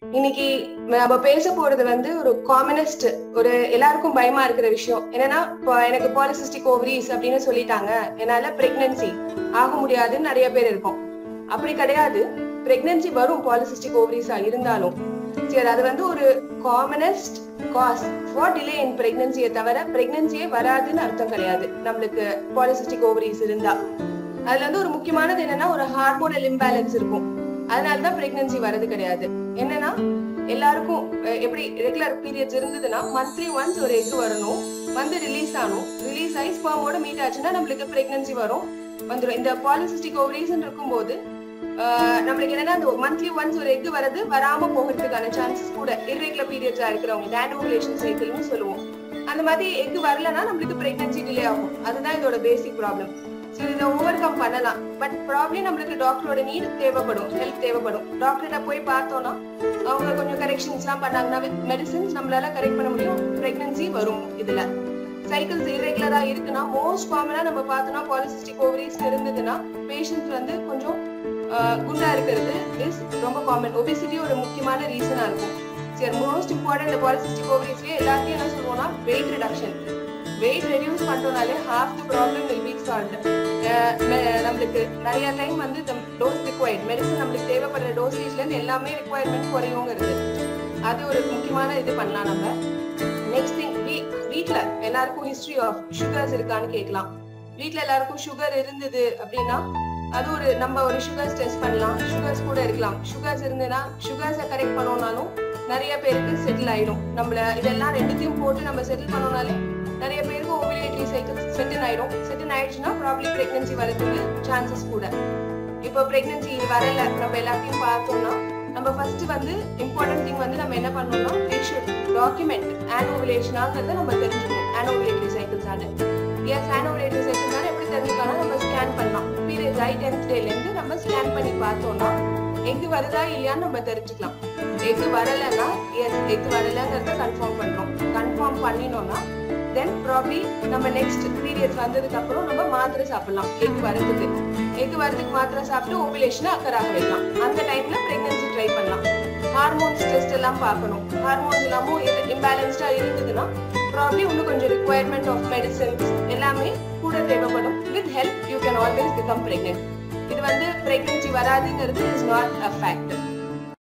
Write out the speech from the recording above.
இன்னைக்கு நம்ம பேச போறது வந்து ஒரு காமனஸ்ட் ஒரு எல்லாருக்கும் பயமா இருக்கிற விஷயம் என்னன்னா இப்போ எனக்கு பாலிசிஸ்டிக் ஓவரிஸ் அப்படின்னு சொல்லிட்டாங்க என்னால பிரெக்னன்சி ஆக முடியாதுன்னு நிறைய பேர் இருக்கும் அப்படி கிடையாது பிரெக்னன்சி வரும் பாலிசிஸ்டிக் ஓவரிஸா இருந்தாலும் சரி அது வந்து ஒரு commonest cause for delay in பிரெக்னன்சியை தவிர பிரெக்னன்சியே வராதுன்னு அர்த்தம் கிடையாது நம்மளுக்கு பாலிசிஸ்டிக் ஓவரிஸ் இருந்தா அதுல வந்து ஒரு முக்கியமானது என்னன்னா ஒரு ஹார்மோனல் இம்பேலன்ஸ் இருக்கும் அதனால தான் பிரெக்னன்சி வரது கிடையாது என்னன்னா எல்லாருக்கும் அஹ், எப்படி ரெகுலர் பீரியட்ஸ் இருந்ததுன்னா மந்த்லி ஒன்ஸ் ஒரு எக் வரணும் வந்து ரிலீஸ் ஆகணும் ரிலீஸ் ஆகி ஸ்பர்மோட மீட் ஆச்சுன்னா நம்மளுக்கு பிரெக்னன்சி வரும் வந்துடும் இந்த பாலிசிஸ்டிக் ஓவரிஸ் இருக்கும்போது ஆஹ், நம்மளுக்கு என்னன்னா அந்த மந்த்லி ஒன்ஸ் ஒரு எக் வரது வராம போகிறதுக்கான சான்சஸ் கூட இர்ரெகுலர் பீரியட்ஸா இருக்கிறவங்க டேனோகுலேஷன் சைக்கிள்னு சொல்லுவோம் அந்த மாதிரி எக் வரலன்னா நம்மளுக்கு பிரெக்னன்சி டிலே ஆகும் அதுதான் இதோட பேசிக் ப்ராப்ளம் சரி இதை ஓவர் கம் பண்ணலாம் பட் ப்ராப்ளம் நம்மளுக்கு டாக்டரோட நீட் தேவைப்படும் ஹெல்ப் தேவைப்படும் டாக்டர்கிட்ட போய் பார்த்தோம்னா அவங்க கொஞ்சம் கரெக்ஷன்ஸ் எல்லாம் பண்ணாங்கன்னா வித் மெடிசின்ஸ் நம்மளால கரெக்ட் பண்ண முடியும் பிரெக்னன்சி வரும் இதுல சைக்கிள்ஸ் இரெகுலரா இருக்குன்னா மோஸ்ட் காமனா நம்ம பார்த்தோம்னா பாலிசிஸ்டிக் ஓவரிஸ் இருந்ததுன்னா பேஷண்ட்ஸ் வந்து கொஞ்சம் ஆஹ், குண்டா இருக்கிறது இஸ் ரொம்ப காமன் ஒபிசிட்டி ஒரு முக்கியமான ரீசனா இருக்கும் சரி மோஸ்ட் இம்பார்ட்டன்ட் இந்த பாலிசிஸ்டிக் ஓவரிஸ்லயே எல்லாத்தையும் என்ன சொல்லுவோம்னா வெயிட் ரிடக்ஷன் வெயிட் ரெடியூஸ் பண்றதுனாலே half the problem will be solve நம்மளுக்கு நிறைய டைம் வந்து டோஸ் ரிக்வயர்ட் மெடிசன் நம்மளுக்கு தேவைப்படுற டோசேஜ்ல இருந்து எல்லாமே ரிக்வயர்மெண்ட் குறையுங்கிறது அது ஒரு முக்கியமான இது பண்ணலாம் நம்ம நெக்ஸ்ட் திங் வீட்ல எல்லாருக்கும் ஹிஸ்டரி ஆஃப் சுகர்ஸ் இருக்கான்னு கேட்கலாம் வீட்ல எல்லாருக்கும் சுகர் இருந்தது அப்படின்னா அது ஒரு நம்ம ஒரு சுகர்ஸ் டெஸ்ட் பண்ணலாம் சுகர்ஸ் கூட இருக்கலாம் சுகர்ஸ் இருந்ததுன்னா சுகர்ஸை கரெக்ட் பண்ணோம்னாலும் நிறைய பேருக்கு செட்டில் ஆயிடும் நம்மள இதெல்லாம் ரெண்டுத்தையும் போட்டு நம்ம செட்டில் பண்ணோம்னாலே நிறைய பேருக்கு ஓவிலேட்டரி சைக்கிள் செட்டில் ஆயிடும் செட்டில் ஆயிடுச்சுன்னா ப்ராப்ளி பிரெக்னன்சி வரதுக்கு சான்சஸ் கூட இப்போ பிரெக்னன்சி வரல நம்ம எல்லாத்தையும் பார்த்தோம்னா நம்ம ஃபர்ஸ்ட் வந்து இம்பார்ட்டன்ட் திங் வந்து நம்ம என்ன பண்ணணும்னா we should டாக்குமெண்ட் ஆனோவிலேஷனாங்கிறத நம்ம தெரிஞ்சுக்கணும் ஆனோவிலேட்டரி சைக்கிள்ஸ் ஆன எஸ் ஆனோவிலேட்டரி சைக்கிள்ஸ் ஆன எப்படி தெரிஞ்சுக்கலாம் நம்ம ஸ்கேன் பண்ணலாம் பீரியட்ஸ் ஆகி டென்த் டேல இருந்து நம்ம ஸ்கேன் பண்ணி பார்த்தோம்னா எக்கு வருதா இல்லையான்னு நம்ம தெரிஞ்சுக்கலாம் எக்கு வரலைன்னா எஸ் எக்கு வரலங்கிறத கன்ஃபார்ம் பண்றோம் கன்ஃபார்ம் பண்ணினோம்னா தென் ப்ராப்ளி நம்ம நெக்ஸ்ட் பீரியட்ஸ் வந்ததுக்கு அப்புறம் நம்ம மாத்திரை சாப்பிடலாம் எக் வரதுக்கு எக் வரதுக்கு மாத்திரை சாப்பிட்டு ஓவிலேஷனை அக்கறாக வைக்கலாம் அந்த டைம்ல பிரெக்னன்சி ட்ரை பண்ணலாம் ஹார்மோன்ஸ் டெஸ்ட் எல்லாம் பார்க்கணும் ஹார்மோன்ஸ் எல்லாமும் இம்பேலன்ஸ்டா இருந்ததுன்னா ப்ராப்ளி இன்னும் கொஞ்சம் ரிக்குவயர்மெண்ட் ஆஃப் மெடிசன்ஸ் எல்லாமே கூட தேவைப்படும் with help you can always become pregnant இது வந்து பிரெக்னன்சி வராதுங்கிறது இஸ் நாட் அ ஃபேக்ட்